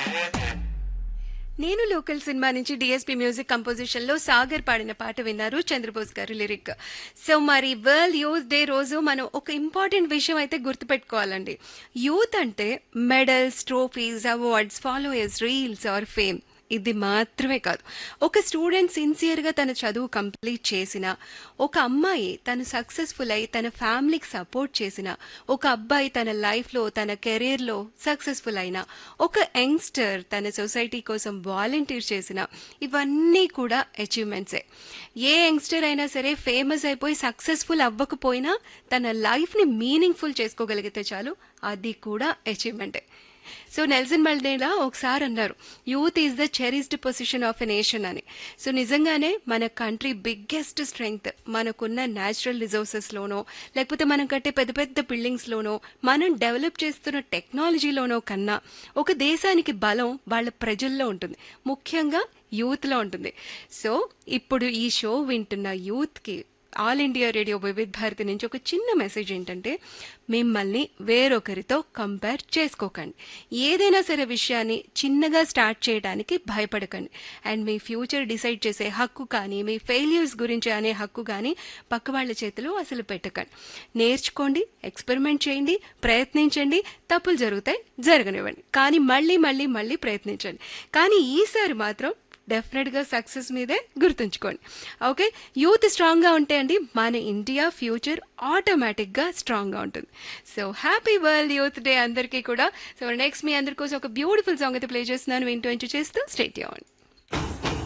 నేను local cinema నుంచి DSP music composition లో సాగర్ పాడిన పాట విన్నారు చంద్రబోస్ గారు లిరిక్ సో మరి వరల్డ్ యూత్ డే రోజు మనం ఒక ఇంపార్టెంట్ విషయం అయితే గుర్తుపెట్టుకోవాలండి యూత్ అంటే medals trophies awards followers reels or fame ఇది మాత్రమే కాదు ఒక స్టూడెంట్ సిన్సియర్గా తన చదువు కంప్లీట్ చేసిన ఒక అమ్మాయి తను సక్సెస్ఫుల్ అయి తన ఫ్యామిలీకి సపోర్ట్ చేసిన ఒక అబ్బాయి తన లైఫ్లో తన కెరీర్లో సక్సెస్ఫుల్ అయిన ఒక యంగ్స్టర్ తన సొసైటీ కోసం వాలంటీర్ చేసిన ఇవన్నీ కూడా అచీవ్మెంట్సే ఏ యంగ్స్టర్ అయినా సరే ఫేమస్ అయిపోయి సక్సెస్ఫుల్ అవ్వకపోయినా తన లైఫ్ని మీనింగ్ఫుల్ చేసుకోగలిగితే చాలు అది కూడా అచీవ్మెంటే సో నెల్సన్ మండేలా ఒకసారి అన్నారు youth is the cherished position of a nation అని సో నిజంగానే మన కంట్రీ బిగ్గెస్ట్ స్ట్రెంగ్త్ మనకున్న న్యాచురల్ రిసోర్సెస్లోనో లేకపోతే మనం కట్టే పెద్ద పెద్ద బిల్డింగ్స్లోనో మనం డెవలప్ చేస్తున్న టెక్నాలజీలోనో కన్నా ఒక దేశానికి బలం వాళ్ళ ప్రజల్లో ఉంటుంది ముఖ్యంగా యూత్లో ఉంటుంది సో ఇప్పుడు ఈ షో వింటున్న యూత్కి All India radio Vividh Bharati నుంచి ఒక చిన్న మెసేజ్ ఏంటంటే మిమ్మల్ని వేరొకరితో కంపేర్ చేసుకోకండి ఏదైనా సరే విషయాన్ని చిన్నగా స్టార్ట్ చేయడానికి భయపడకండి అండ్ మీ ఫ్యూచర్ డిసైడ్ చేసే హక్కు కానీ మీ ఫెయిల్యూర్స్ గురించి అనే హక్కు కానీ పక్క వాళ్ళ చేతిలో అసలు పెట్టకండి నేర్చుకోండి ఎక్స్పెరిమెంట్ చేయండి ప్రయత్నించండి తప్పులు జరుగుతాయి జరగనివ్వండి కానీ మళ్ళీ మళ్ళీ మళ్ళీ ప్రయత్నించండి కానీ ఈసారి మాత్రం డెఫినెట్గా సక్సెస్ మీదే గుర్తుంచుకోండి ఓకే యూత్ స్ట్రాంగ్గా ఉంటే అండి మన ఇండియా ఫ్యూచర్ ఆటోమేటిక్గా స్ట్రాంగ్గా ఉంటుంది so happy world youth day అందరికీ కూడా సో నెక్స్ట్ మీ అందరి కోసం ఒక బ్యూటిఫుల్ సాంగ్ అయితే ప్లే చేస్తున్నాను వింటూ ఎంజాయ్ చేస్తూ స్టేట్ అవ్వండి